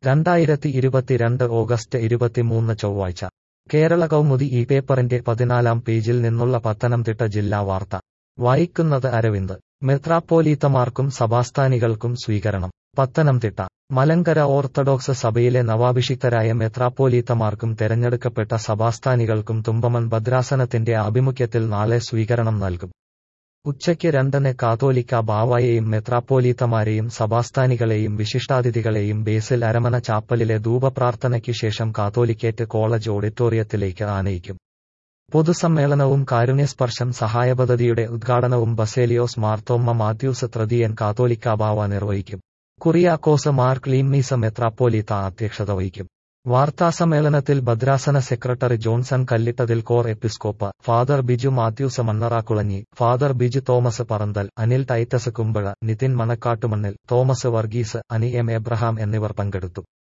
രണ്ടായിരത്തി ഇരുപത്തിരണ്ട് ഓഗസ്റ്റ് ഇരുപത്തിമൂന്ന് ചൊവ്വാഴ്ച കേരള കൗമുദി ഈ പേപ്പറിന്റെ പതിനാലാം പേജിൽ നിന്നുള്ള പത്തനംതിട്ട ജില്ലാ വാർത്ത വായിക്കുന്നത് അരവിന്ദ് മെത്രാപ്പോലീത്തമാർക്കും സഭാസ്ഥാനികൾക്കും സ്വീകരണം പത്തനംതിട്ട മലങ്കര ഓർത്തഡോക്സ് സഭയിലെ നവാഭിഷിക്തരായ മെത്രാപ്പോലീത്തമാർക്കും തെരഞ്ഞെടുക്കപ്പെട്ട സഭാസ്ഥാനികൾക്കും തുമ്പമൺ ഭദ്രാസനത്തിന്റെ ആഭിമുഖ്യത്തിൽ നാളെ സ്വീകരണം നൽകും ഉച്ചയ്ക്ക് രണ്ടിന് കാതോലിക്ക ബാവായെയും മെത്രാപ്പോലീത്തമാരെയും സഭാസ്ഥാനികളെയും വിശിഷ്ടാതിഥികളെയും ബേസിൽ അരമന ചാപ്പലിലെ ധൂപപ്രാർത്ഥനയ്ക്കു ശേഷം കാതോലിക്കേറ്റ് കോളേജ് ഓഡിറ്റോറിയത്തിലേക്ക് ആനയിക്കും പൊതുസമ്മേളനവും കാരുണ്യസ്പർശം സഹായപദ്ധതിയുടെ ഉദ്ഘാടനവും ബസേലിയോസ് മാർത്തോമ്മ മാത്യൂസ് തൃതീയൻ കാതോലിക്ക ബാവ നിർവഹിക്കും കുറിയാക്കോസ് മാർ ക്ലീംമീസ മെത്രാപ്പോലീത്ത അധ്യക്ഷത വഹിക്കും വാർത്താസമ്മേളനത്തിൽ ഭദ്രാസന secretary Johnson Kallittathil Cor Episcopa father Biju Mathews Mannarakulanji father Biju Thomas Paranthal Anil Titus Kumbazha Nithin Manakkattumannil Thomas Varghese Ani M Abraham എന്നിവർ പങ്കെടുത്തു